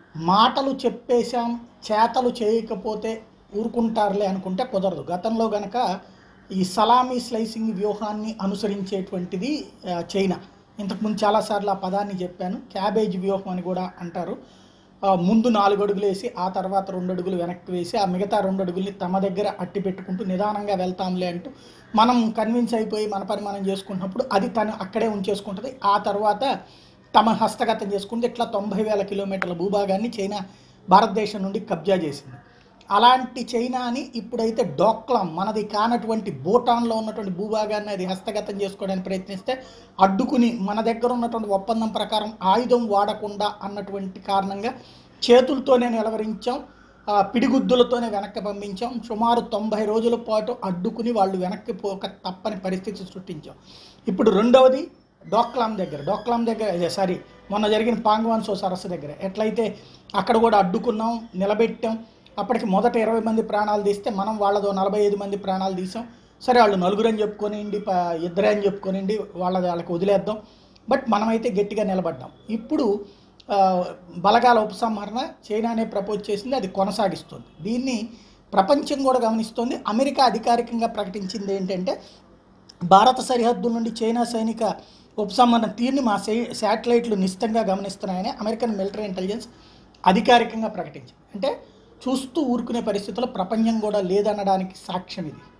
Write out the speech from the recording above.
మాటలు చెప్పేశాం చేతలు చేయకపోతే ఊరుకుంటారులే అనుకుంటే కుదరదు గతంలో గనక ఈ సలామీ స్లైసింగ్ వ్యూహాన్ని అనుసరించేటువంటిది ఆ, చైనా ఇంతకుముందు చాలాసార్లు ఆ పదాన్ని చెప్పాను క్యాబేజ్ వ్యూహం అని కూడా అంటారు ఆ, ముందు నాలుగు అడుగులు వేసి ఆ తర్వాత రెండు అడుగులు వెనక్కి వేసి ఆ మిగతా రెండు అడుగుల్ని తమ దగ్గర అట్టి పెట్టుకుంటూ నిదానంగా వెళ్తాంలే అంటూ మనం కన్విన్స్ అయిపోయి మన పని మనం చేసుకుంటున్నప్పుడు అది తను అక్కడే ఉంచేసుకుంటుంది ఆ తర్వాత తమ హస్తగతం చేసుకుంటే ఇట్లా తొంభై వేల కిలోమీటర్ల భూభాగాన్ని చైనా భారతదేశం నుండి కబ్జా చేసింది అలాంటి చైనాని ఇప్పుడైతే డోక్లాం మనది కానటువంటి భూటాన్లో ఉన్నటువంటి భూభాగాన్ని అది హస్తగతం చేసుకోవడానికి ప్రయత్నిస్తే అడ్డుకుని మన దగ్గర ఉన్నటువంటి ఒప్పందం ప్రకారం ఆయుధం వాడకుండా అన్నటువంటి కారణంగా చేతులతోనే నిలవరించాం ఆ, పిడిగుద్దులతోనే వెనక్కి పంపించాం సుమారు తొంభై రోజుల పాటు అడ్డుకుని వాళ్ళు వెనక్కి పోక తప్పని పరిస్థితి సృష్టించాం ఇప్పుడు రెండవది డోక్లాం దగ్గర డోక్లాం దగ్గర అదే సారీ మొన్న జరిగిన పాంగ్వాన్సో సరస్సు దగ్గర ఎట్లయితే అక్కడ కూడా అడ్డుకున్నాం నిలబెట్టాం అప్పటికి మొదట ఇరవై మంది ప్రాణాలు తీస్తే మనం వాళ్ళదో నలభై ఐదు మంది ప్రాణాలు తీసాం సరే వాళ్ళు నలుగురు అని చెప్పుకొనిండి ప- ఇద్దరే అని చెప్పుకొనిండి వాళ్ళది వాళ్ళకి వదిలేద్దాం బట్ మనమైతే గట్టిగా నిలబడ్డాం ఇప్పుడు ఆ, బలగాల ఉపసంహరణ చైనానే ప్రపోజ్ చేసింది అది కొనసాగిస్తుంది దీన్ని ప్రపంచం కూడా గమనిస్తోంది అమెరికా అధికారికంగా ప్రకటించింది ఏంటంటే భారత సరిహద్దు నుండి చైనా సైనిక ఉపసంహరణ తీరుని మా సై శాటిలైట్లు నిశ్చితంగా గమనిస్తున్నాయని అమెరికన్ మిలిటరీ ఇంటెలిజెన్స్ అధికారికంగా ప్రకటించింది అంటే చూస్తూ ఊరుకునే పరిస్థితుల్లో ప్రపంచం కూడా లేదనడానికి సాక్ష్యం ఇది